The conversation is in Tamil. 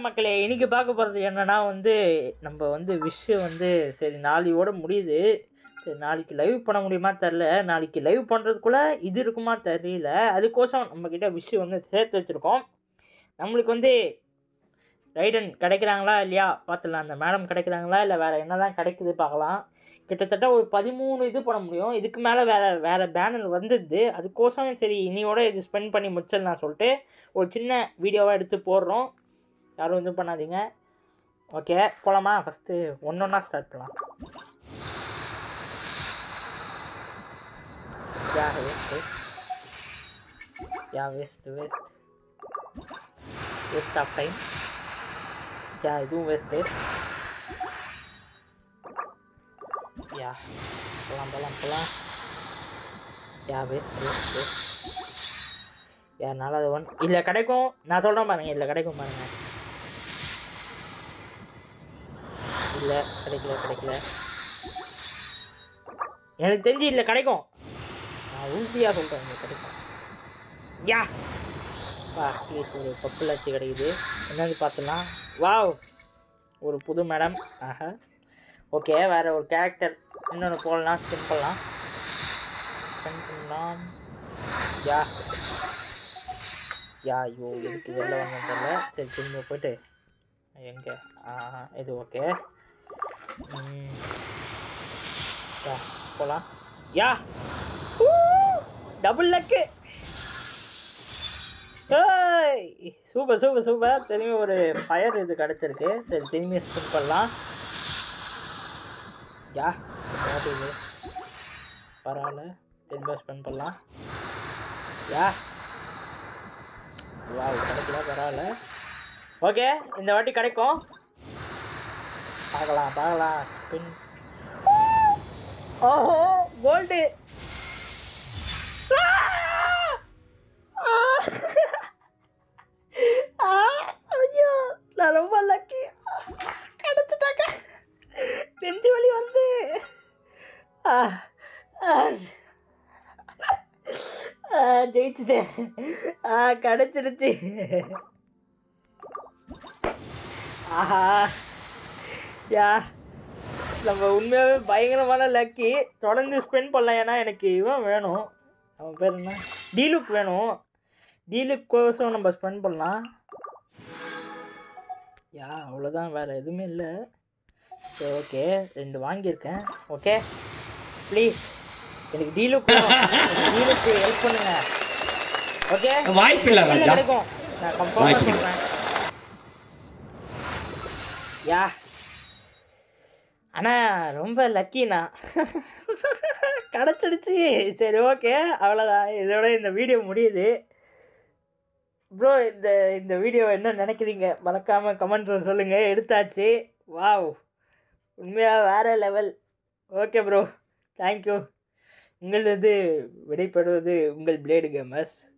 மக்களே இன்னைக்கு பார்க்க போகிறது என்னன்னா வந்து நம்ம வந்து விஷ் வந்து சரி நாளையோட முடியுது சரி நாளைக்கு லைவ் பண்ண முடியுமா தெரில நாளைக்கு லைவ் பண்ணுறதுக்குள்ளே இது இருக்குமா தெரியல அதுக்கோசம் நம்மக்கிட்ட விஷ் வந்து சேர்த்து வச்சுருக்கோம் நம்மளுக்கு வந்து ரைடன் கிடைக்கிறாங்களா இல்லையா பார்த்துடலாம் அந்த மேடம் கிடைக்கிறாங்களா இல்லை வேறு என்ன தான் கிடைக்குது பார்க்கலாம் கிட்டத்தட்ட ஒரு பதிமூணு இது பண்ண முடியும் இதுக்கு மேலே வேறு வேறு பேனர் வந்தது அதுக்கோசம் சரி இனியோட இது ஸ்பெண்ட் பண்ணி முடிச்சிடலாம் சொல்லிட்டு ஒரு சின்ன வீடியோவாக எடுத்து போடுறோம் யாரும் இது பண்ணாதீங்க ஓகே போகலாமா ஃபஸ்ட்டு ஒன்று ஒன்றா ஸ்டார்ட் பண்ணலாம் யா வேஸ்ட்டு யா waste waste waste of time யா இதுவும் வேஸ்ட்டு யா போகலாம் போகலாம் போகலாம் யா வேஸ்ட் வேஸ்ட் வேஸ்ட் யா நாலாவது ஒன் இல்லை கிடைக்கும் நான் சொல்கிறேன் பாருங்க இல்லை கிடைக்கும் பாருங்க இல்லை கிடைக்கல கிடைக்கல எனக்கு தெரிஞ்சு இல்லை கிடைக்கும் நான் உறுதியாக சொல்கிறேன் இங்கே கிடைக்கும் யா வா ப்ளீஸ் ஒரு பப்பு லட்சம் கிடைக்குது என்னது பார்த்துலாம் வாவ் ஒரு புது மேடம் ஆஹா ஓகே வேறு ஒரு கேரக்டர் இன்னொன்று போடலாம் ஸ்பின் பண்ணலாம் ஸ்பின் பண்ணலாம் யா யா ஐயோ எதுக்கு வெளில வந்தேன்னு தெரியல சரி திரும்ப போயிட்டு எங்கே ஆ இது ஓகே யா போகலாம் யா டபுள் லக்கு ஏய் சூப்பர் சூப்பர் சூப்பர் திரும்பி ஒரு ஃபயர் இது கிடச்சிருக்கு சரி திரும்பி ஸ்பின் பண்ணலாம் யா என்னது இது பரவாயில்ல திரும்ப ஸ்பெண்ட் பண்ணலாம் யா வா கிடைக்கல பரவாயில்ல ஓகே இந்த வாட்டி கிடைக்கும் பார்க்கலாம் பார்க்கலாம் ஸ்பின் ஓஹோ கோல்டு ஐயோ நான் ரொம்ப லக்கி கிடைச்சிட்டாங்க நெஞ்சு வலி வந்து ஆ, ஆ. ஆ, ஜெயிச்சிட்டேன் ஆ கிடைச்சிடுச்சு ஆஹா யா நம்ம உண்மையாகவே பயங்கரமான லக்கி தொடர்ந்து ஸ்பெண்ட் பண்ணலாம் ஏன்னா எனக்கு இவன் வேணும் அவன் பேர் என்ன டீலுக் வேணும் டீலுக் கோசம் நம்ம ஸ்பெண்ட் பண்ணலாம் யா அவ்வளோதான் வேறு எதுவுமே இல்லை சரி ஓகே ரெண்டு வாங்கியிருக்கேன் ஓகே ப்ளீஸ் எனக்கு டீலுக் டீலுக்கு ஹெல்ப் பண்ணுங்க ஓகே வாய்ப்பில்லை இல்ல, ராஜா கிடைக்கும் நான் கன்ஃபார்மாக வாய்ப்பில்லை. சொல்கிறேன் யா ஆனால் ரொம்ப லக்கிண்ணா கிடச்சிடுச்சு சரி ஓகே அவ்வளோதான் இதோட இந்த வீடியோ முடியுது ப்ரோ இந்த இந்த வீடியோ என்ன நினைக்கிறீங்க மறக்காமல் கமெண்ட்டில் சொல்லுங்கள் எடுத்தாச்சு வாவ் உண்மையாக வேறு லெவல் ஓகே ப்ரோ தேங்க்யூ உங்களது விடைபெறுவது உங்கள் பிளேடு கேமர்ஸ்